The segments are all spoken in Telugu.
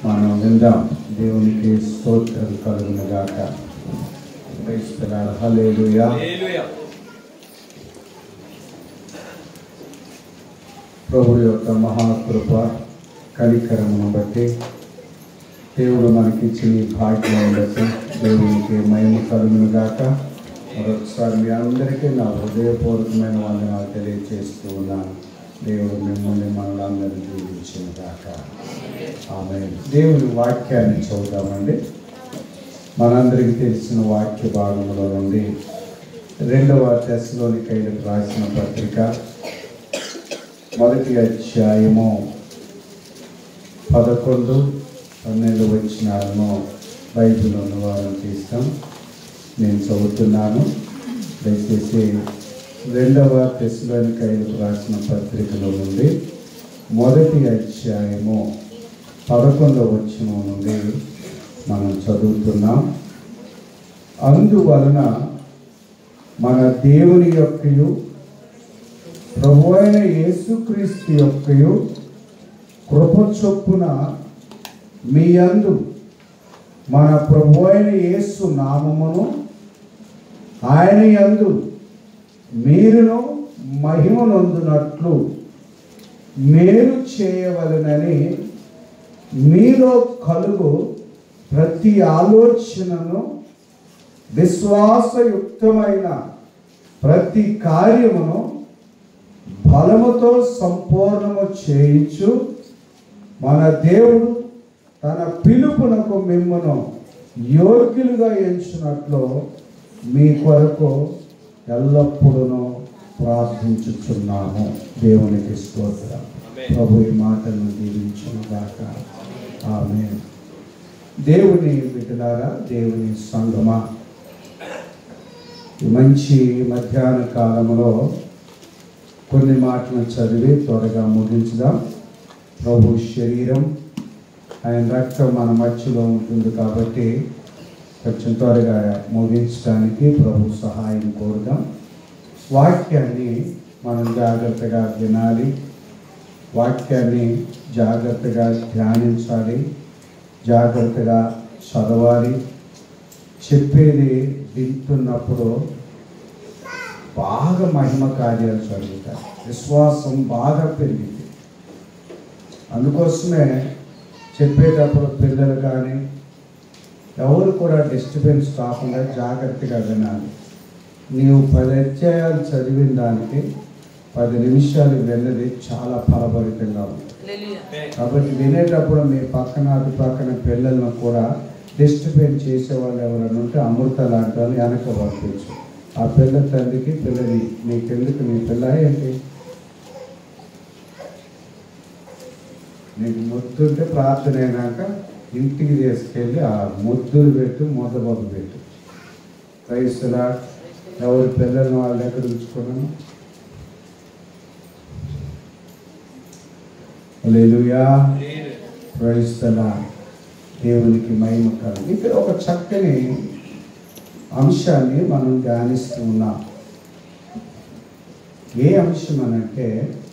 మనం విందాం దేవునికి స్తోత్రం కలుగును గాక క్రైస్తలాడు హల్లెలూయా హల్లెలూయా ప్రభు యొక్క మహాకృప కనికరమును బట్టి దేవుడు మనకిచ్చిన ఈ భాగ్యం బట్టి దేవునికి మహిమ కలుగును గాక మరొకసారి మీ అందరికీ నా హృదయపూర్వకమైన వందనాలు తెలియజేస్తూ ఉన్నాను దేవుడు మిమ్మల్ని మనలందరినీ దీవించిన గాక ఆమె దేవుని వాక్యాన్ని చదువుదామండి మనందరికీ తెలిసిన వాక్య భాగంలో నుండి రెండవ దశలోని కైలకు రాసిన పత్రిక మొదటి అధ్యాయము పదకొండు పన్నెండు వచ్చినాలను బైబిల్ అనువాదం తీస్తాం నేను చదువుతున్నాను దయచేసి రెండవ తెశలోని కైలకు రాసిన పత్రికలో నుండి మొదటి అధ్యాయము పదకొండవ వచ్చిన నుండి మనం చదువుతున్నాం అందువలన మన దేవుని యొక్కయు ప్రభు అయిన యేసుక్రీస్తు యొక్కయు కృప చొప్పున మీ అందు మన ప్రభు అయిన యేసు నామమును ఆయన యందు మీరును మహిమ నొందునట్లు మేలు చేయవలనని మీలో కలుగు ప్రతి ఆలోచనను విశ్వాసయుక్తమైన ప్రతి కార్యమును బలముతో సంపూర్ణము చేయించు మన దేవుడు తన పిలుపునకు మిమ్మను యోగ్యులుగా ఎంచినట్లు మీ కొరకు ఎల్లప్పుడూ ప్రార్థించుచున్నాము దేవునికి స్తోత్రం ఆమేన్. ప్రభు ఈ మాటలను దీవించును గాక ఆమె దేవుని బిడ్డలారా దేవుని సంగమా ఈ మంచి మధ్యాహ్న కాలంలో కొన్ని మాటలను చదివి త్వరగా ముగించుదాం ప్రభు శరీరం ఆయన రక్తం మన మధ్యలో ఉంటుంది కాబట్టి కొంచెం త్వరగా ముగించడానికి ప్రభు సహాయం కోరుదాం వాక్యాన్ని మనం జాగ్రత్తగా వినాలి వాక్యాన్ని జాగ్రత్తగా ధ్యానించాలి జాగ్రత్తగా చదవాలి చెప్పేది వింటున్నప్పుడు బాగా మహిమ కార్యాలు జరుగుతాయి విశ్వాసం బాగా పెరిగింది అందుకోసమే చెప్పేటప్పుడు పిల్లలు కానీ ఎవరు కూడా డిస్టర్బెన్స్ కాకుండా జాగ్రత్తగా వినాలి నీవు పది అధ్యాయాలు చదివిన దానికి పది నిమిషాలు విన్నది చాలా ఫలభరితంగా ఉంది కాబట్టి వినేటప్పుడు మీ పక్కన అటు పక్కన పిల్లలను కూడా డిస్టర్బెన్స్ చేసేవాళ్ళు ఎవరైనా ఉంటే అమృత లాంటి వాళ్ళు వెనక పంపించు ఆ పిల్ల తండ్రికి పిల్లని నీకెందుకు నీ పిల్ల ఏంటి నీకు ముద్దుంటే ప్రార్థన అయినాక ఇంటికి తీసుకెళ్ళి ఆ ముద్దులు పెట్టు ముద్దబాబు పెట్టు క్రైస్తులా ఎవరి పిల్లలను వాళ్ళ దగ్గర ఉంచుకున్నాను లేలుయా క్రైస్తలా దేవునికి మహిమ కలుగు ఇక్కడ ఒక చక్కని అంశాన్ని మనం ధ్యానిస్తూ ఉన్నాం ఏ అంశం అనంటే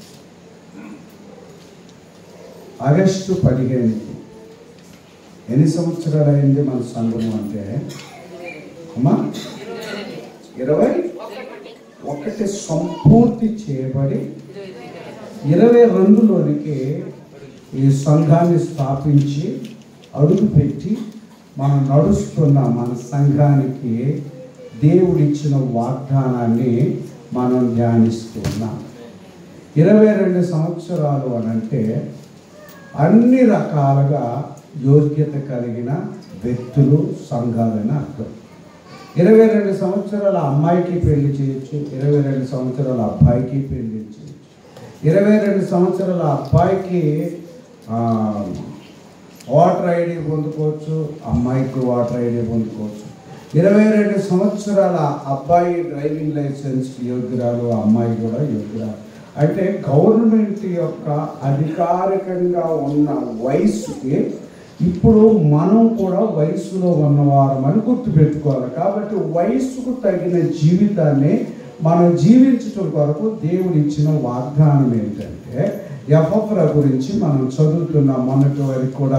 ఆగస్టు పదిహేనుకి ఎన్ని సంవత్సరాలు అయింది మన సంఘం అంటే అమ్మా ఇరవై ఒకటి సంపూర్తి చేయబడి ఇరవై రెండులోనికి ఈ సంఘాన్ని స్థాపించి అడుగుపెట్టి మనం నడుస్తున్న మన సంఘానికి దేవుడిచ్చిన వాగ్దానాన్ని మనం ధ్యానిస్తున్నాం ఇరవై రెండు సంవత్సరాలు అనంటే అన్ని రకాలుగా యోగ్యత కలిగిన వ్యక్తులు సంఘాలని అర్థం ఇరవై రెండు సంవత్సరాల అమ్మాయికి పెళ్లి చేయొచ్చు ఇరవై రెండు సంవత్సరాల అబ్బాయికి పెళ్లి చేయొచ్చు ఇరవై రెండు సంవత్సరాల అబ్బాయికి ఆ, ఓటర్ ఐడి పొందుకోవచ్చు అమ్మాయికి ఓటర్ ఐడి పొందుకోవచ్చు ఇరవై రెండు సంవత్సరాల అబ్బాయి డ్రైవింగ్ లైసెన్స్ యోగ్యురాలు అమ్మాయి కూడా యోగ్యురాలు అంటే గవర్నమెంట్ యొక్క అధికారికంగా ఉన్న వయసుకి ఇప్పుడు మనం కూడా వయసులో ఉన్నవారమని గుర్తుపెట్టుకోవాలి కాబట్టి వయసుకు తగిన జీవితాన్ని మనం జీవించటం కొరకు దేవుడు ఇచ్చిన వాగ్దానం ఏంటంటే యహోఫ్ర గురించి మనం చదువుతున్నాం మొన్నటి వరకు కూడా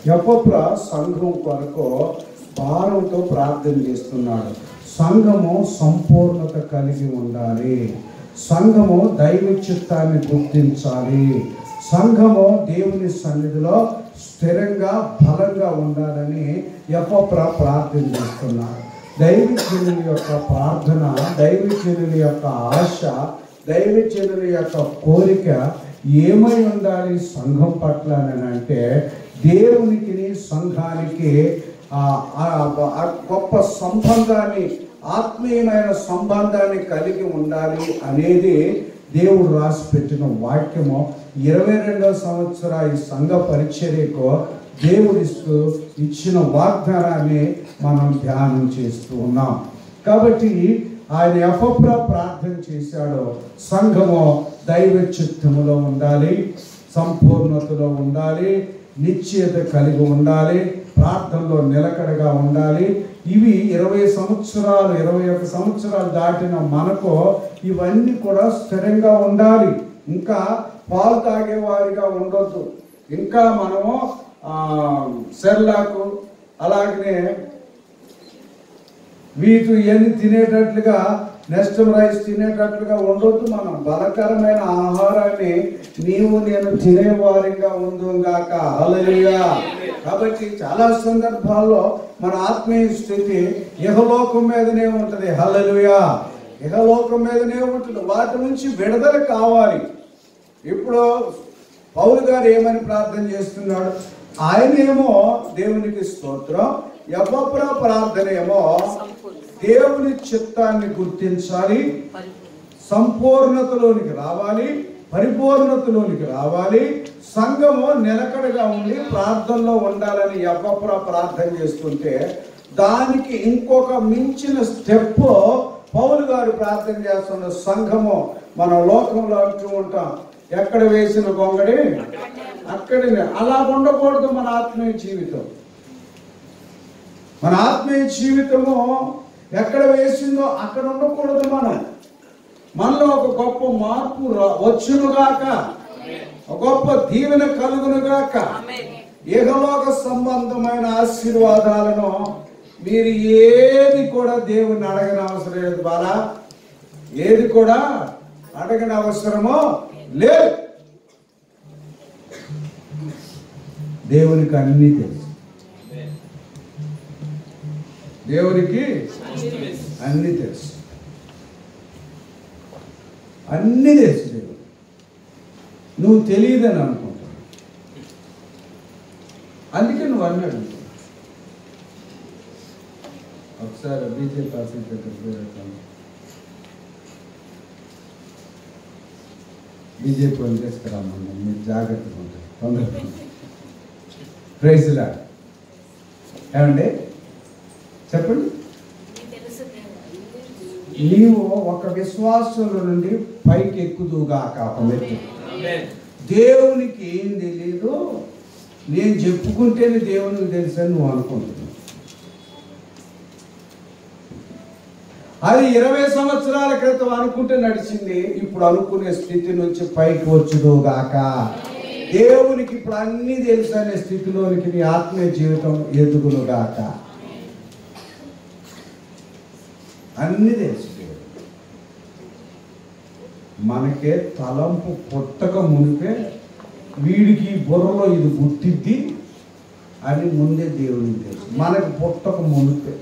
ఎపప్ర సంఘం కొరకు భారంతో ప్రార్థన చేస్తున్నాడు సంఘము సంపూర్ణత కలిగి ఉండాలి సంఘము దైవ చిత్తాన్ని గుర్తించాలి సంఘము దేవుని సన్నిధిలో స్థిరంగా బలంగా ఉండాలని ఎపప్ర ప్రార్థన చేస్తున్నాడు దైవజనుల యొక్క ప్రార్థన దైవజనుల యొక్క ఆశ దైవజనుల యొక్క కోరిక ఏమై ఉండాలి సంఘం పట్ల అని అంటే దేవునికి సంఘానికి ఆ ఆ- ఆ గొప్ప సంబంధాన్ని ఆత్మీయమైన సంబంధాన్ని కలిగి ఉండాలి అనేది దేవుడు రాసి పెట్టిన వాక్యము ఇరవై రెండవ సంవత్సర ఈ సంఘ పరిచర్యకు దేవుడిస్తూ ఇచ్చిన వాగ్దానాన్ని మనం ధ్యానం చేస్తూ ఉన్నాం కాబట్టి ఆయన ఎఫప్ర ప్రార్థన చేశాడు సంఘము దైవ చిత్తములో ఉండాలి సంపూర్ణతలో ఉండాలి నిశ్చయత కలిగి ఉండాలి ప్రార్థనలో నిలకడగా ఉండాలి ఇవి ఇరవై సంవత్సరాలు ఇరవై ఒక సంవత్సరాలు దాటిన మనకు ఇవన్నీ కూడా స్థిరంగా ఉండాలి ఇంకా పాలు తాగేవారిగా ఉండొద్దు ఇంకా మనము ఆ, సెర్లాకు అలాగనే వీటి ఇవన్నీ తినేటట్లుగా నెస్టమ్ రైస్ తినేటట్లుగా ఉండొద్దు మనం బలకరమైన ఆహారాన్ని నీవు నేను తినేవారిగా ఉందుగాక హల్లెలూయా కాబట్టి చాలా సందర్భాల్లో మన ఆత్మీయ స్థితి ఇహలోకం మీదనే ఉంటది హల్లెలూయా ఇహలోకం మీదనే ఉంటుంది వాటి నుంచి విడుదల కావాలి ఇప్పుడు పౌలు గారు ఏమని ప్రార్థన చేస్తున్నాడు ఆయనేమో దేవునికి స్తోత్రం ఎవ్వప్ర ప్రార్థన ఏమో దేవుని చిత్తాన్ని గుర్తించాలి సంపూర్ణతలోనికి రావాలి పరిపూర్ణతలోనికి రావాలి సంఘము నిలకడగా ఉండి ప్రార్థనలో ఉండాలని ఎవ్వప్ర ప్రార్థన చేస్తుంటే దానికి ఇంకొక మించిన స్టెప్ పౌలు గారు ప్రార్థన చేస్తున్న సంఘము మన లోకంలో అంటూ ఉంటాం ఎక్కడ వేసిన గొంగడి అక్కడనే అలా ఉండకూడదు మన ఆత్మీయ జీవితం మన ఆత్మీయ జీవితము ఎక్కడ వేసిందో అక్కడ ఉండకూడదు మనం మనలో ఒక గొప్ప మార్పు రా- వచ్చునుగాక ఒక గొప్ప దీవెన కలుగునుగాక ఏకలోక సంబంధమైన ఆశీర్వాదాలను మీరు ఏది కూడా దేవుని అడగని అవసరం లేదు బాలా ఏది కూడా అడగని అవసరమో లేదు దేవునికి అన్నీ తెలుసు దేవునికి అన్నీ తెలుసు అన్నీ తెలుసు దేవుడు నువ్వు తెలియదని అనుకుంటావు అందుకే నువ్వు అన్నీ అడుగుతావు ఒకసారి బీజేపీ ఆఫీస్ దగ్గర పోయేటాను బీజేపీ వాళ్ళు తీసుకురామన్నా మీరు జాగ్రత్తగా ఉంటారు తొందరగా ప్రైజ్లా ఏమండి చెప్పండి నీవు ఒక విశ్వాసుల నుండి పైకి ఎక్కుదుగాక ఒక మెట్టు దేవునికి ఏం తెలియదు నేను చెప్పుకుంటేనే దేవునికి తెలుసు అని నువ్వు అనుకుంటున్నావు అది ఇరవై సంవత్సరాల క్రితం అనుకుంటే నడిచింది ఇప్పుడు అనుకునే స్థితి నుంచి పైకి వచ్చుదుగాక దేవునికి ఇప్పుడు అన్ని తెలుసు అనే స్థితిలోనికి నీ ఆత్మీయ జీవితం ఎదుగునుగాక అన్ని తెలుసు దేవుడు. మనకే తలంపు పుట్టక మునిపే వీడికి ఈ బుర్రలో ఇది పుట్టిద్ది అని ముందే దేవునికి తెలుసు మనకు పుట్టక మునిపే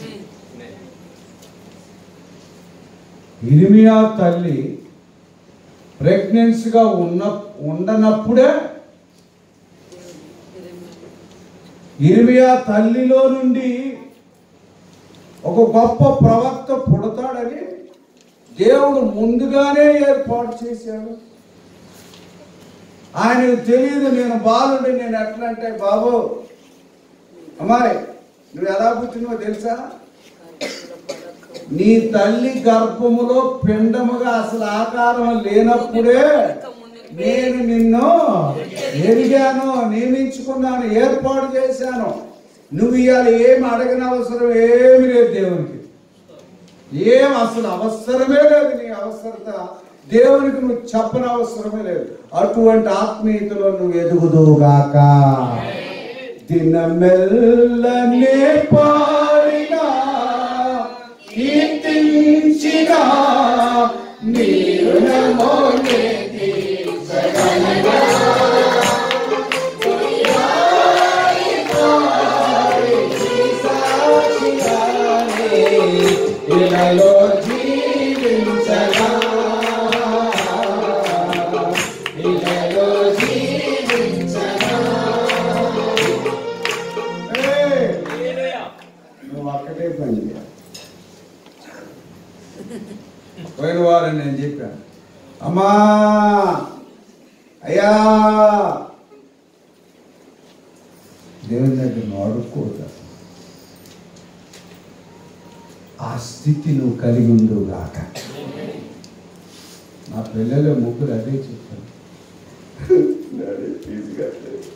ఇరిమియా తల్లి ప్రెగ్నెన్సీగా ఉన్న ఉండనప్పుడే ఇరిమియా తల్లిలో నుండి ఒక గొప్ప ప్రవక్త పుడతాడని దేవుడు ముందుగానే ఏర్పాటు చేశాడు ఆయనకు తెలియదు నేను బాలుండి నేను ఎట్లా అంటే బాబు అమ్మాయి నువ్వు ఎలా పుట్టినవో తెలుసా నీ తల్లి గర్భములో పిండముగా అసలు ఆకారం లేనప్పుడే నేను నిన్ను ఎరిగాను నియమించుకున్నాను ఏర్పాటు చేశాను నువ్వు ఇవాళ ఏం అడగని అవసరం ఏమి లేదు దేవునికి ఏం అసలు అవసరమే లేదు నీ అవసరత దేవునికి నువ్వు చెప్పని అవసరమే లేదు అటువంటి ఆత్మీయతలో నువ్వు ఎదుగుదుగాక దినమెల్లనే పాడినా కీర్తించిన నీరు నమోనే ఇలాలో జీవించగా ఇలాలో జీవించగా ఏయ్! నువ్వు అక్కడే పని చేయాలి పోయిన వారం నేను చెప్పాను అమ్మా అయ్యా దేవుని దగ్గర నువ్వు అడుక్కోవద్దు అసలు. ఆ స్థితి నువ్వు కలిగి ఉండు గాక నా పిల్లలు ముగ్గురు అదే చెప్పాను డాడీ ఫీజు కట్టలేదు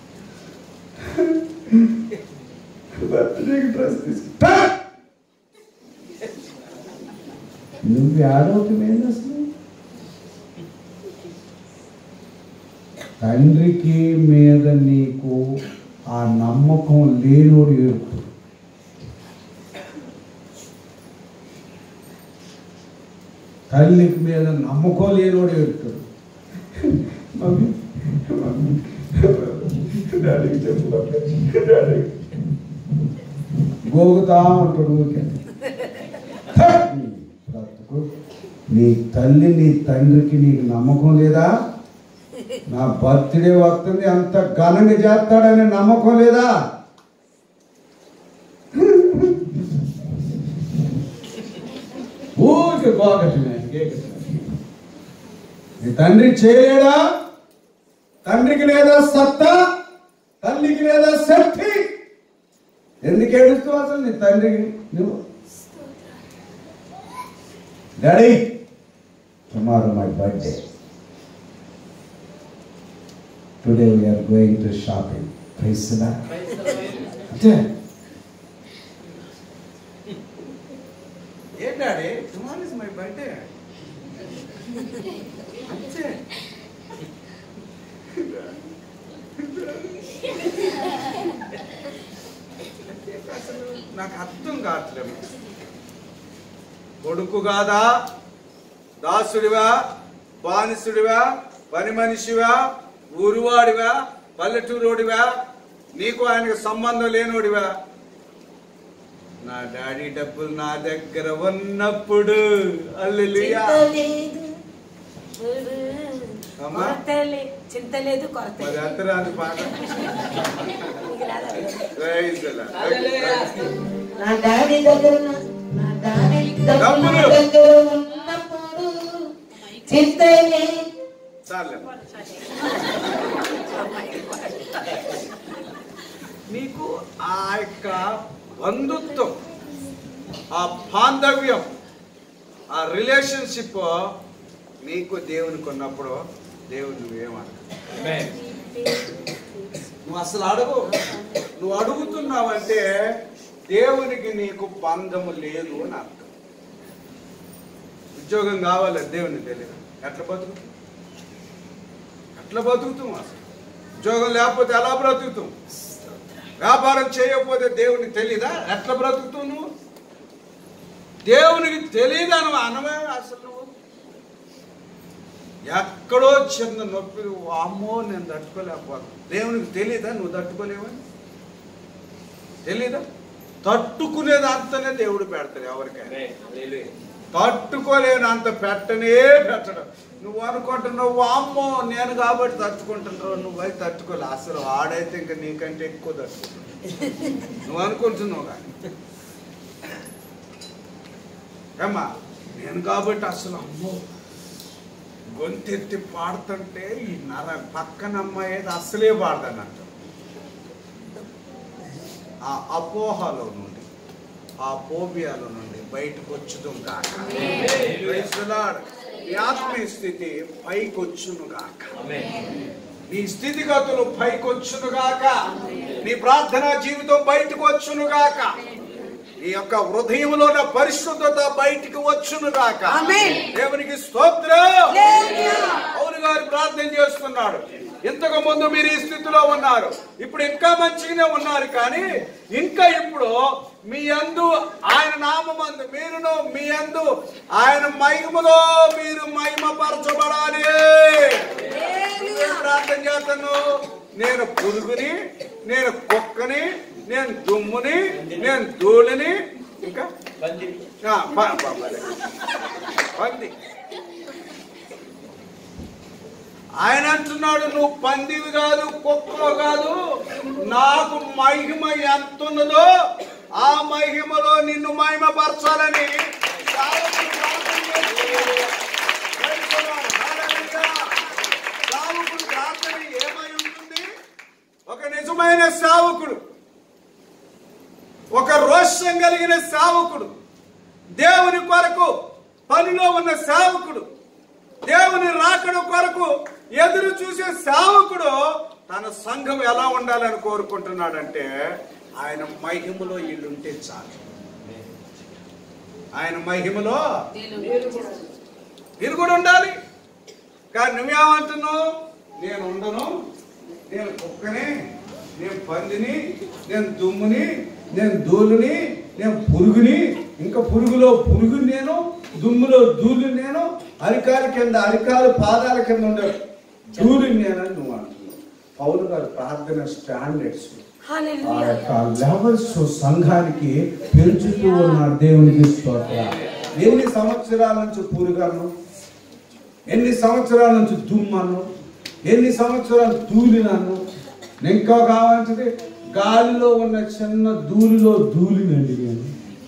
బర్త్డేకి డ్రెస్ తీసుకుంటా నువ్వు ఆడవటమేంది అసలు తండ్రికి మీద నీకు ఆ నమ్మకం లేనోడు ఏడుపు తల్లికి మీద నమ్మకం లేనోడు ఏడుతాడు మమ్మీ మమ్మీ డాడీకి చెప్పు డాడీకి గోగుతా ఉంటాడు ఊరికే నీ బ్రతుకు. నీ తల్లి నీ తండ్రికి నీకు నమ్మకం లేదా నా బర్త్డే వస్తుంది అంత ఘనంగా చేస్తాడనే నమ్మకం లేదా ఊరికి బాగట్టిన నీ తండ్రి చేయలేడా తండ్రికి లేదా సత్తా తల్లికి లేదా శక్తి ఎందుకు ఏడుస్తూ అసలు నీ తండ్రికి నువ్వు daddy tomorrow my birthday today we're going to shopping price అంతే ఏ daddy tomorrow is my birthday అంతే అసలు నాకు అర్థం కావట్లేదు కొడుకు కాదా దాసుడివా బానిసుడివా పని మనిషివా ఊరువాడివా పల్లెటూరోడివా నీకు ఆయనకు సంబంధం లేనోడివా నా డాడీ డబ్బులు నా దగ్గర ఉన్నప్పుడు అల్లెలుయా చింత లేదు అమ్మా? కొరత లే- చింత లేదు కొరత మరి లేదు. అత్తరాని పాట నీకు రాదా? Praise the Lord. నా డాడీ దగ్గర ఉన్న- నా డాడీ డబ్బులు నా డబ్బులు. దగ్గర ఉన్నప్పుడు చింత లేదు చాలే నీకు ఆ యొక్క బంధుత్వం ఆ బాంధవ్యం ఆ రిలేషన్షిప్ నీకు దేవునికి ఉన్నప్పుడు దేవుడు నువ్వేమన్నా నువ్వు అసలు అడుగు నువ్వు అడుగుతున్నావంటే దేవునికి నీకు బంధము లేదు అని అర్థం ఉద్యోగం కావాలి దేవునికి తెలియదు ఎట్లా బతుకుతాం ఎట్లా బతుకుతాం అసలు ఉద్యోగం లేకపోతే ఎలా బ్రతుకుతాం వ్యాపారం చేయకపోతే దేవునికి తెలీదా ఎట్లా బ్రతుకుతావు నువ్వు దేవునికి తెలియదని అనవే అసలు నువ్వు ఎక్కడో చిన్న నొప్పి అమ్మో నేను తట్టుకోలేకపోతాను దేవునికి తెలీదా నువ్వు తట్టుకోలేవని తెలీదా తట్టుకునేది అంతనే దేవుడు పెడతాడు ఎవరికైనా తట్టుకోలేని అంత పెట్టనే పెట్టడం నువ్వు అనుకుంటున్నావు అమ్మో నేను కాబట్టి తట్టుకుంటున్నావు నువ్వు అయితే తట్టుకోలే అసలు ఆడైతే ఇంకా నీకంటే ఎక్కువ తట్టుకుంటున్నావు నువ్వు అనుకుంటున్నావు కానీ ఏమ్మా నేను కాబట్టి అసలు అమ్మో గొంతెత్తి పాడుతుంటే ఈ నర పక్కన అమ్మాయి అసలే పాడదన్నట్టు ఆ అపోహలో నుండి ఆ పోబియాలో నుండి బయటకు వచ్చుదాం కాక Praise the Lord. నీ ఆత్మీయ స్థితి పైకొచ్చును గాక నీ స్థితిగతులు పైకొచ్చును గాక నీ ప్రార్థనా జీవితం బయటకు వచ్చును గాక నీ యొక్క హృదయంలో ఉన్న పరిశుద్ధత బయటికి వచ్చును గాక ఆమేన్. దేవునికి స్తోత్రం హల్లెలూయా. పౌలు గారు ప్రార్థన చేస్తున్నాడు ఇంతకు ముందు మీరు ఈ స్థితిలో ఉన్నారు ఇప్పుడు ఇంకా మంచిగానే ఉన్నారు కానీ ఇంకా ఇప్పుడు మీ అందు ఆయన నామందు మీరును మీ అందు ఆయన మహిమలో మీరు మహిమపరచబడాలి నువ్వేం ప్రార్థన చేస్తాను నేను పురుగుని నేను కుక్కని నేను దుమ్ముని నేను ధూళిని ఇంకా ఆ, ప- ప- ప- పంది ఆయన అంటున్నాడు నువ్వు పందివి కాదు కుక్కలో కాదు నాకు మహిమ ఎంత ఉన్నదో ఆ మహిమలో నిన్ను మహిమపరచాలని సావుకుడు ప్రార్థన చేస్తున్నాడు. Praise the Lord. Hallelujah. సావుకుడు ప్రార్థన ఏమై ఉంటుంది ఒక నిజమైన సావుకుడు ఒక రోషం కలిగిన సేవకుడు దేవుని కొరకు పనిలో ఉన్న సేవకుడు దేవుని రాకడ కొరకు ఎదురు చూసే సేవకుడు తన సంఘం ఎలా ఉండాలని కోరుకుంటున్నాడంటే ఆయన మహిమలో వీళ్ళుంటే చాలు ఆయన మహిమలో మీరు కూడా ఉండాలి కానీ నువ్వేమంటున్నావు నేను ఉండను నేను కుక్కని నేను పందిని నేను దుమ్ముని నేను ధూళిని నేను పురుగుని ఇంకా పురుగులో పురుగుని నేను దుమ్ములో ధూళి నేను అరికాల కింద అరికాలు పాదాల కింద ఉండే ధూళిని నేనని నువ్వు అంటున్నావు పౌలు గారు ప్రార్థన స్టాండర్డ్స్ ఆ యొక్క లెవెల్స్ సంఘానికి పెంచుతూ ఉన్నారు దేవునికి స్తోత్రం ఎన్ని సంవత్సరాల నుంచి పురుగను ఎన్ని సంవత్సరాల నుంచి దుమ్మను ఎన్ని సంవత్సరాలు ధూళినను ఇంకా కావాల్సింది గాలిలో ఉన్న చిన్న ధూళిలో ధూళినండి నేను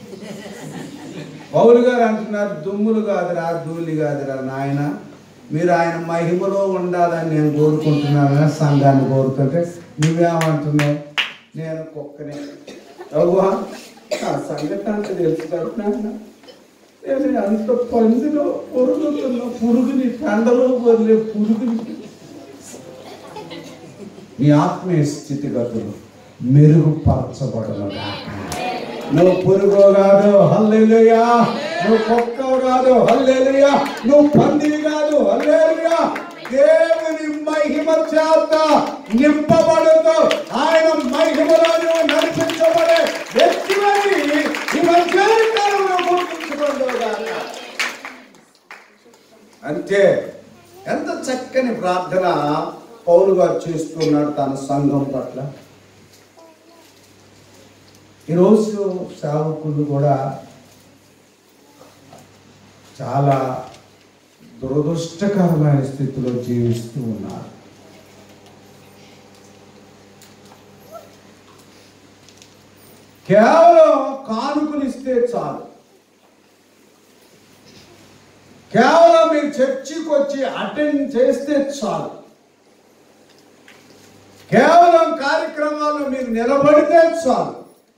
పౌలు గారు అంటున్నారు దుమ్ములు కాదురా ధూళి కాదురా నాయన మీరు ఆయన మహిమలో ఉండాలని నేను కోరుకుంటున్నాను సంఘాన్ని కోరుతుంటే నువ్వేమంటున్నావు నేను కుక్కనే అవ్వా ఆ సంగతి అంత తెలుసు కదా నాయన నేను అంత పందిలో పొరుగుతున్న పురుగుని కండలో వదిలే పురుగుని నీ ఆత్మీయ స్థితిగతులు మెరుగుపరచబడను నువ్వు పురుగు కాదు హల్లెలూయా నువ్వు కుక్క కాదు హల్లెలూయా నువ్వు పందివి కాదు హల్లెలూయా దేవుని మహిమ చేత నింపబడుతూ ఆయన మహిమలో నువ్వు నడిపించబడే వ్యక్తివని ఈ మధ్యకాలంలో గుర్తించుకోండి అంతే ఎంత చక్కని ప్రార్థన పౌరు గారు చేస్తున్నాడు తన సంఘం పట్ల ఈరోజు సేవకులు కూడా చాలా దురదృష్టకరమైన స్థితిలో జీవిస్తూ ఉన్నారు కేవలం కానుకలు ఇస్తే చాలు కేవలం మీరు చర్చికి వచ్చి అటెండ్ చేస్తే చాలు కేవలం కార్యక్రమాల్లో మీరు నిలబడితే చాలు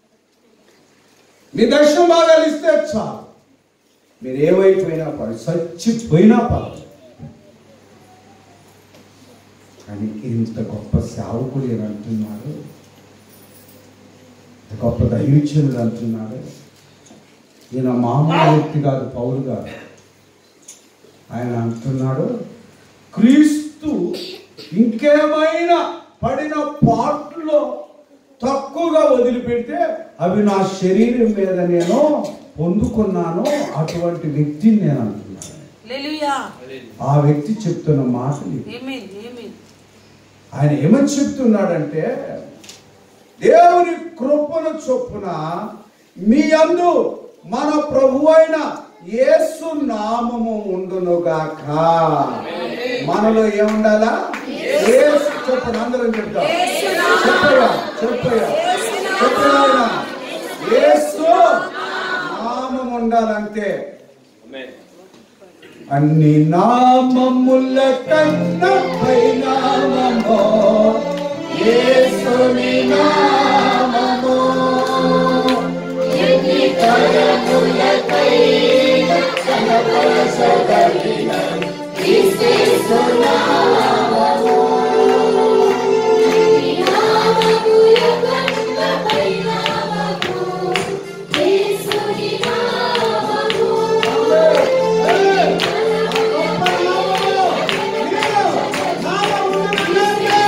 మీ దర్శన భాగాలు ఇస్తే చాలు మీరు ఏమైపోయినా పర్లేదు చచ్చిపోయినా పర్లేదు కానీ ఇంత గొప్ప సేవకుడు అని అంటున్నారు ఇంత గొప్ప దైవచ్యుడు అంటున్నారు ఈయన మామూలు వ్యక్తి కాదు పౌరు గారు ఆయన అంటున్నాడు క్రీస్తు ఇంకేమైనా పడిన పాటలో తక్కువగా వదిలిపెడితే అవి నా శరీరం మీద నేను పొందుకున్నాను అటువంటి వ్యక్తిని నేను అంటున్నాను హల్లెలూయా ఆ వ్యక్తి చెప్తున్న మాటలు ఇవి. ఆమేన్ ఆమేన్ ఆయన ఏమని చెప్తున్నాడంటే దేవుని కృపను చొప్పున మీ అందు మన ప్రభు అయిన యేసు నామము ఉండునుగాక మనలో ఏముండాలా యేసు చొప్పున అందరం చెప్తాం చెప్పయ్యా చెప్పయ్యా చెప్పయ్యా యేసు నామం ఉండాలంతే అన్ని నామముల కన్నా పై నామము యేసుని నామము నామం ఉండాలంటే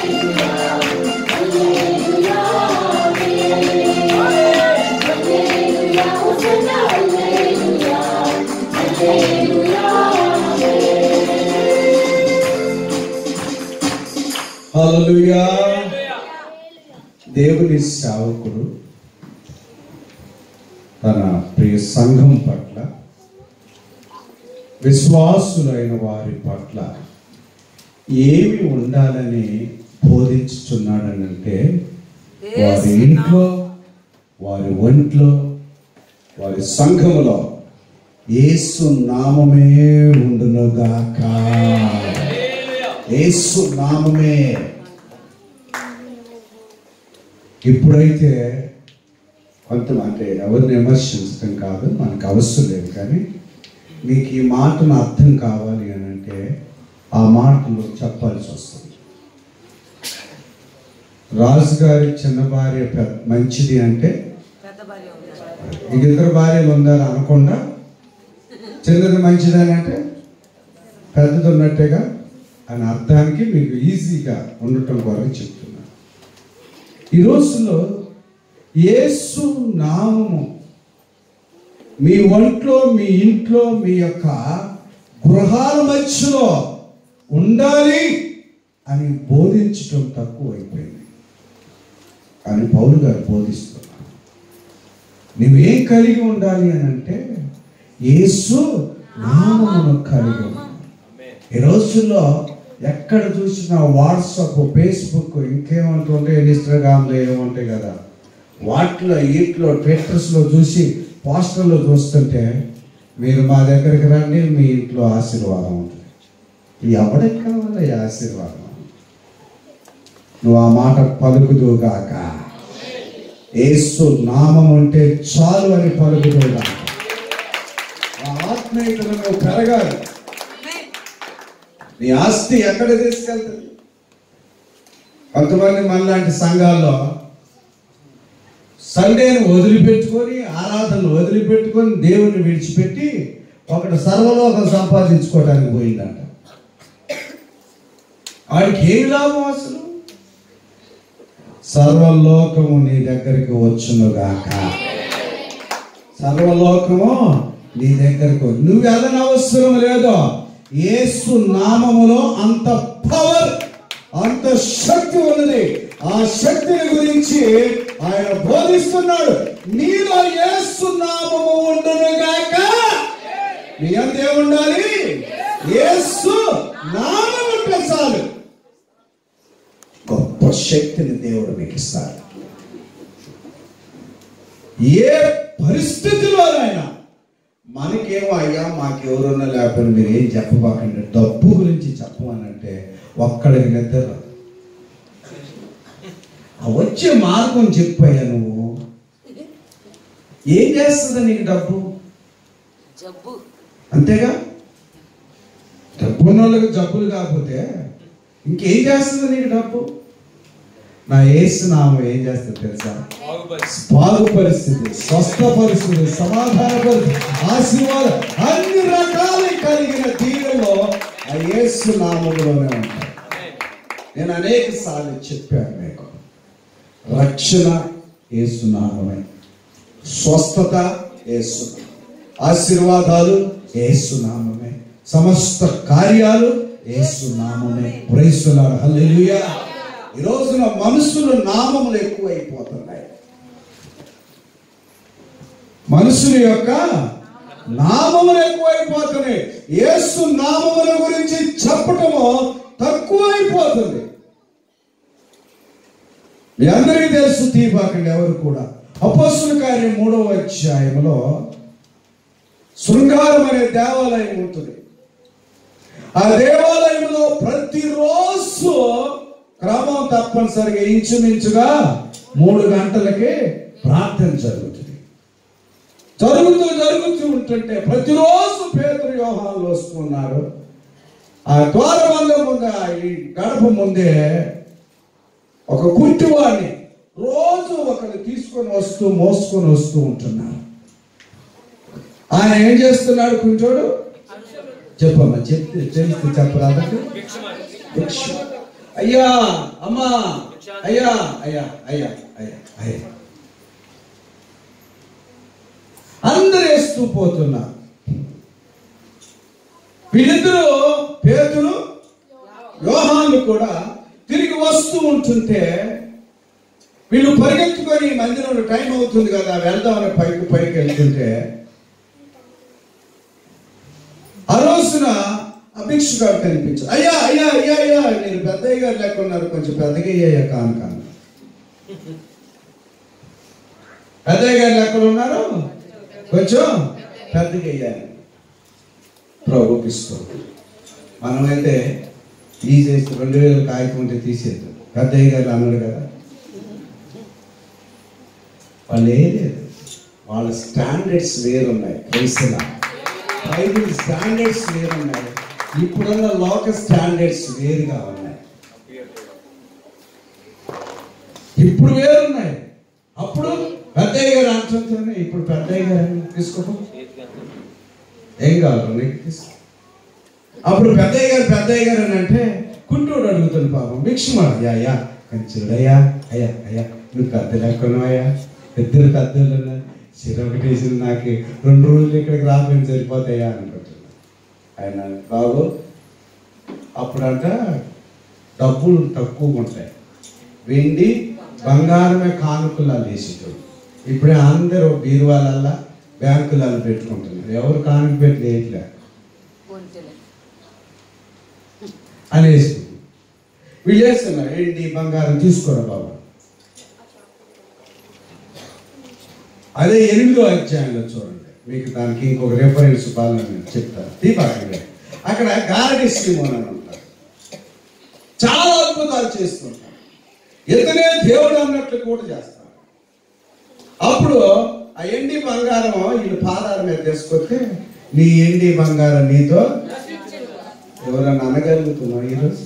హల్లెలూయా దేవుని సేవకుడు తన ప్రియ సంఘం పట్ల విశ్వాసులైన వారి పట్ల ఏమి ఉండాలని బోధించుచున్నాడనంటే వారి ఇంట్లో వారి ఒంట్లో వారి సంఘములో యేసు నామమే ఉండునుగాక యేసు నామమే ఇప్పుడైతే కొంత అంటే ఎవరిని విమర్శించడం కాదు మనకు అవసరం లేదు కానీ మీకు ఈ మాటను అర్థం కావాలి అని అంటే ఆ మాటలు చెప్పాల్సి వస్తుంది రాజుగారి చిన్న భార్య పెద్ద మంచిది అంటే పెద్ద భార్య ఉన్నారు ఇంక ఇద్దరు భార్యలు ఉన్నారు అనకుండా చిన్నది మంచిదని అంటే పెద్దది ఉన్నట్టేగా అని అర్థానికి మీకు ఈజీగా ఉండటం కొరకు చెప్తున్నాను ఈ రోజుల్లో యేసు నామము మీ ఒంట్లో మీ ఇంట్లో మీ యొక్క గృహాల మధ్యలో ఉండాలి అని బోధించటం తక్కువ అయిపోయింది అని పౌలు గారు బోధిస్తున్నారు నువ్వేం కలిగి ఉండాలి అని అంటే యేసు నామమును కలిగి ఉండాలి ఈ రోజుల్లో ఎక్కడ చూసినా వాట్సాప్ ఫేస్బుక్ ఇంకేమంటుంటే ఇన్స్టాగ్రామ్లో ఏముంటాయి కదా వాటిలో వీటిలో ట్విట్టర్స్లో చూసి పోస్టర్లో చూస్తుంటే మీరు మా దగ్గరికి రండి మీ ఇంట్లో ఆశీర్వాదం ఉంటుంది ఎవరికి కావాలి ఈ ఆశీర్వాదం నువ్వు ఆ మాట పలుకుదుగాక ఏసు నామం ఉంటే చాలు అని పలుకుదుగాక ఆ ఆత్మీయతను నువ్వు పెరగాలి నీ ఆస్తి ఎక్కడ తీసుకెళ్తుంది కొంతమంది మనలాంటి సంఘాల్లో సండేని వదిలిపెట్టుకొని ఆరాధనలు వదిలిపెట్టుకొని దేవుని విడిచిపెట్టి ఒకటి సర్వలోకం సంపాదించుకోవడానికి పోయిందంట వాడికి ఏమి లాభం అసలు సర్వలోకము నీ దగ్గరికి వచ్చునుగాక సర్వలోకము నీ దగ్గరకు నువ్వు వెళ్ళని అవసరం లేదు యేసు నామములో అంత పవర్ అంత శక్తి ఉన్నది ఆ శక్తిని గురించి ఆయన బోధిస్తున్నాడు నీలో యేసు నామము ఉండునుగాక నీ అంతే ఉండాలి యేసు నామం ఉంటే చాలు గొప్ప శక్తిని దేవుడు మీకు ఇస్తాడు ఏ పరిస్థితిలోనైనా మనకేమో అయ్యా మాకెవరున్నా లేకపోయినా మీరు ఏం చెప్పబాకండి డబ్బు గురించి చెప్పమనంటే ఒక్కడికి నిద్ర రాదు. ఆ వచ్చే మార్గం చెప్పాయా నువ్వు ఏం చేస్తుంది నీకు డబ్బు జబ్బు అంతేగా డబ్బు ఉన్న వాళ్ళకి జబ్బులు కాకపోతే ఇంకేం చేస్తుంది నీకు డబ్బు నా ఏసునామం ఏం చేస్తుంది తెలుసా బాగు పరిస్థితి స్వస్థ పరిస్థితి సమాధాన పరిస్థితి ఆశీర్వాదం అన్ని రకాల కలిగిన దీనిలో ఆ యేసు నామములోనే ఉంటాయి నేను అనేక సార్లు చెప్పాను మీకు రక్షణ ఏసునామమే స్వస్థత ఏసు ఆశీర్వాదాలు ఏసునామమే సమస్త కార్యాలు ఏసునామమే ప్రైసులారు హల్లెలూయా ఈ రోజున మనుషుల నామములు ఎక్కువైపోతున్నాయి మనుషుల యొక్క నామములు ఎక్కువైపోతున్నాయి యేసు నామముల గురించి చెప్పటము తక్కువైపోతుంది మీ అందరికీ తెలుసు తీపాకండి ఎవరు కూడా అపస్సుల కార్యం మూడవ అధ్యాయంలో శృంగారం అనే దేవాలయం ఉంటుంది ఆ దేవాలయంలో ప్రతిరోజు క్రమం తప్పనిసరిగా ఇంచుమించుగా మూడు గంటలకి ప్రార్థన జరుగుతుంది జరుగుతూ జరుగుతూ ఉంటుంటే ప్రతిరోజు పేదరు వ్యవహారాలు వస్తున్నారు ఆ ద్వారబంధం ముందే ఆ ఈ గడప ముందే ఒక కుంటివాడిని రోజు ఒకరు తీసుకొని వస్తూ మోసుకొని వస్తూ ఉంటున్నారు ఆయన ఏం చేస్తున్నాడు కుంటోడు చెప్పమ్మా చెప్తే తెలిస్తే చెప్పరాదు భిక్ష అయ్యా అమ్మా అయ్యా అయ్యా అయ్యా అయ్యా అయ్యా అందరు వేస్తూ పోతున్నారు వీళ్ళిద్దరూ పేతులు యోహాన్లు కూడా తిరిగి వస్తూ ఉంటుంటే వీళ్ళు పరిగెత్తుకొని మందిరంలో టైం అవుతుంది కదా వెళ్దామని పైకి పైకి వెళ్తుంటే ఆ రోజున ఆ భిక్షుగాడు కనిపించాడు అయ్యా అయ్యా అయ్యా అయ్యా మీరు పెద్దయ్య గారు లెక్క ఉన్నారు కొంచెం పెద్దగా అయ్యా కాను కాను పెద్దయ్య గారు లెక్కలు ఉన్నారు కొంచెం పెద్దగా అయ్యాను ప్రభుకిస్తూ మనమైతే తీసేసి రెండు వేలు కాగితం ఉంటే తీసేద్దాం పెద్దయ్య గారు అన్నాడు కదా వాళ్ళు ఏం లేదు వాళ్ళ స్టాండర్డ్స్ వేరున్నాయి క్రైస్తవ బైబిల్ స్టాండర్డ్స్ వేరున్నాయి ఇప్పుడున్న లోక స్టాండర్డ్స్ వేరుగా ఉన్నాయి ఇప్పుడు వేరున్నాయి అప్పుడు పెద్దయ్య గారు అంటుంటేనే ఇప్పుడు పెద్దయ్య గారు తీసుకోపో ఏం కావాలి నీకు తీసుకో అప్పుడు పెద్దయ్య గారు పెద్దయ్య గారు అని అంటే కుంటూడు అడుగుతుంది పాపం భిక్షమాడు అయ్యా అయ్యా కంచుడయ్యా అయ్యా అయ్యా నువ్వు కద్దెలు ఎక్కడున్నావయ్యా ఇద్దరు కద్దెలు ఉన్నాయి చిర ఒకటేసింది నాకు రెండు రోజులు ఇక్కడికి రాకపోయినా సరిపోతాయా అనుకుంటున్నా ఆయన బాబు అప్పుడంట డబ్బులు తక్కువగా ఉంటాయి వెండి బంగారమే కానుకలు వేసేటోడు ఇప్పుడే అందరూ బీరువాలల్లా బ్యాంకులలో పెట్టుకుంటున్నారు ఎవరు కానుక పెట్టి వేయట్లే అనేసి వీళ్ళు వేస్తున్నారు ఏంటి బంగారం తీసుకోరా బాబా అదే ఎనిమిదో అధ్యాయంలో చూడండి మీకు దానికి ఇంకొక రెఫరెన్స్ బాగా నేను చెప్తాను దీపాకండి అక్కడ గారడి శ్రీమోన్ అని ఉంటారు చాలా అద్భుతాలు చేస్తుంటారు ఇతనే దేవుడు అన్నట్లు కూడా చేస్తారు అప్పుడు ఆ ఎండి బంగారం వీళ్ళు పాదాల మీద తీసుకొస్తే నీ ఎండి బంగారం నీతో ఎవరన్నా అనగలుగుతున్నావు ఈరోజు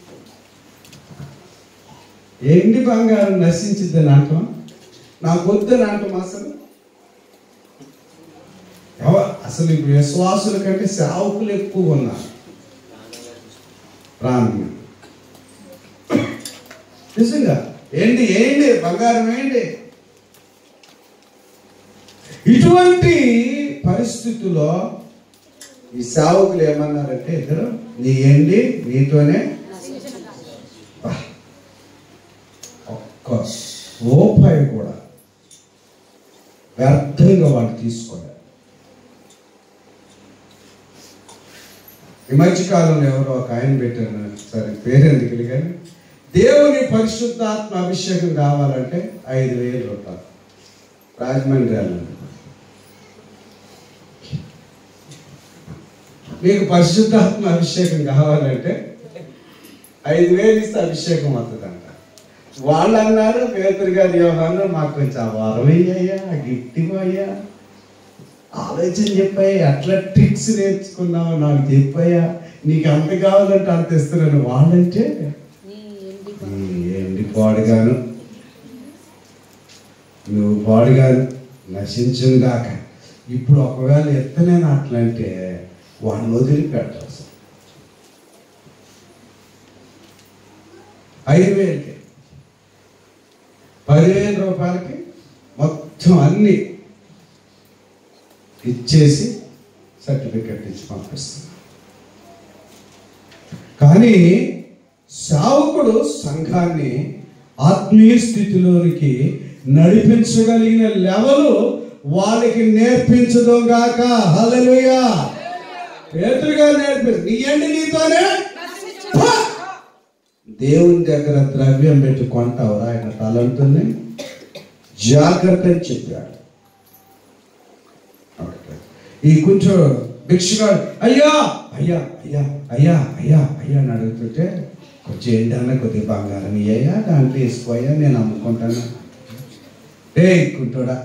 ఎండి బంగారం నశించిద్దని అంటాం నాకు వద్దని అంటాం అసలు ఎవ- అసలు ఇప్పుడు విశ్వాసుల కంటే సేవకులు ఎక్కువ ఉన్నారు ప్రాణం నిజంగా ఏంటి ఏంటి బంగారం ఏంటి ఇటువంటి పరిస్థితుల్లో ఈ సేవకులు ఏమన్నారంటే ఇద్దరు నీ ఏంటి నీతోనే బా. ఒక్క రూపాయి కూడా వ్యర్థంగా వాళ్ళు తీసుకోలేదు ఈ మధ్యకాలంలో ఎవరో ఒక ఆయన పెట్టారు సరే పేరెందుకు కానీ దేవుని పరిశుద్ధాత్మ అభిషేకం కావాలంటే ఐదు వేలు రూపాయలు రాజమండ్రి అన్నాడు మీకు పరిశుద్ధాత్మ అభిషేకం కావాలంటే ఐదు వేలు ఇస్తే అభిషేకం వస్తుందంట వాళ్ళు అన్నారు పేతురు గారి వ్యవహారం మాకు కొంచెం ఆ వరం అయ్యా గిఫ్ట్ ఇవ్వయ్యా ఆలోచన చెప్పాయి అట్లా ట్రిక్స్ నేర్చుకున్నావు నాకు చెప్పాయా నీకు అంత కావాలంటే అంత ఇస్తున్నాను వాళ్ళంటే ఏంటి పాడుగాను నువ్వు పాడుగాను నశించును గాక ఇప్పుడు ఒకవేళ ఎత్తలేను అట్లంటే వాడిని వదిలిపెట్టాల్సి ఐదు వేలకి పదివేల రూపాయలకి మొత్తం అన్ని ఇచ్చేసి సర్టిఫికెట్ ఇచ్చి పంపిస్తున్నా కానీ సావుకుడు సంఘాన్ని ఆత్మీయ స్థితిలోనికి నడిపించగలిగిన లెవెలు వాళ్ళకి నేర్పించదు గాక హల్లెలూయా పేతురుగా నేర్పించు నీ ఎండి నీతోనే పా! దేవుని దగ్గర ద్రవ్యం పెట్టి కొంటావురా ఆయన తలంతుల్ని జాగ్రత్త అని చెప్పాడు ఈ కొంచెం భిక్షగాడు అయ్యా అయ్యా అయ్యా అయ్యా అయ్యా అయ్యా అని అడుగుతుంటే కొంచెం ఏంటన్నా కొద్దిగా బంగారం ఇయ్యా దాంట్లో వేసుకోయా నేను అమ్ముకుంటాను ఏ కుంటోడా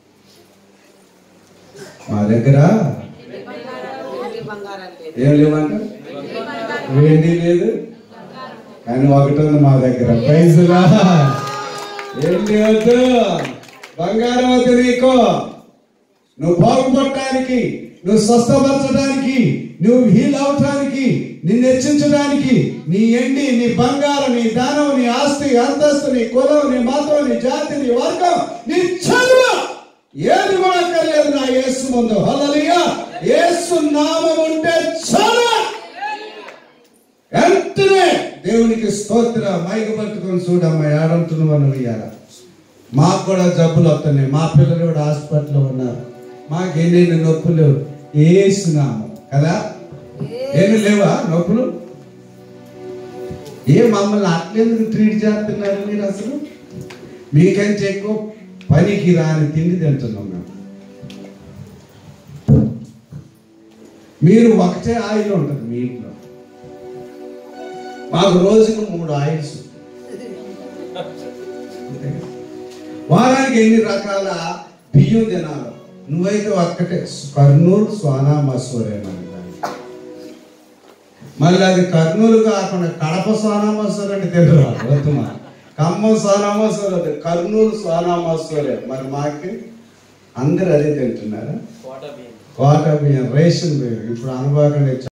మా దగ్గర ఏం లేవంట వెండి లేదు కానీ ఒకటి ఉంది మా దగ్గర ప్రైజులా ఏంటి వద్దు బంగారం వద్దు నీకు నువ్వు బాగుపడటానికి నువ్వు స్వస్థపరచడానికి నువ్వు హీల్ అవటానికి నిన్ను హెచ్చించడానికి నీ ఎండి నీ బంగారం నీ దానం నీ ఆస్తి అంతస్తు నీ కులం నీ మతం నీ జాతి నీ వర్గం నీ చదువు ఏది కూడా అక్కర్లేదు నా యేసు ముందు హల్లెలూయా యేసు నామం ఉంటే చాలు వెంటనే దేవునికి స్తోత్ర మైకు పట్టుకొని చూడమ్మా ఏడంటున్నావు అని ఇయ్యాల మాకు కూడా జబ్బులు వస్తున్నాయి మా పిల్లలు కూడా హాస్పిటల్లో ఉన్నారు మాకు ఎన్నెన్ని నొప్పులు వేసినాము కదా ఏమి లేవా నొప్పులు ఏ మమ్మల్ని అట్లెందుకు ట్రీట్ చేస్తున్నారు మీరు అసలు మీకంటే ఎక్కువ పనికి రాని తిండి తింటున్నాం మేము మీరు ఒకటే ఆయిల్ ఉంటుంది మీ ఇంట్లో మాకు రోజుకు మూడు ఆయిల్స్ వారానికి ఎన్ని రకాల బియ్యం తినాలి నువ్వైతే ఒక్కటే కర్నూలు స్వానా మసూరే మళ్ళీ అది కర్నూలు కాకుండా కడప సోనా మసూర్ అంటే తెలియదు వద్దుమా ఖమ్మం సోనా మసూర్ అది కర్నూలు సోనా మసూరే మరి మాకి అందరు అదే తింటున్నారా కోట బియ్యం రేషన్ బియ్యం ఇప్పుడు అనుభవం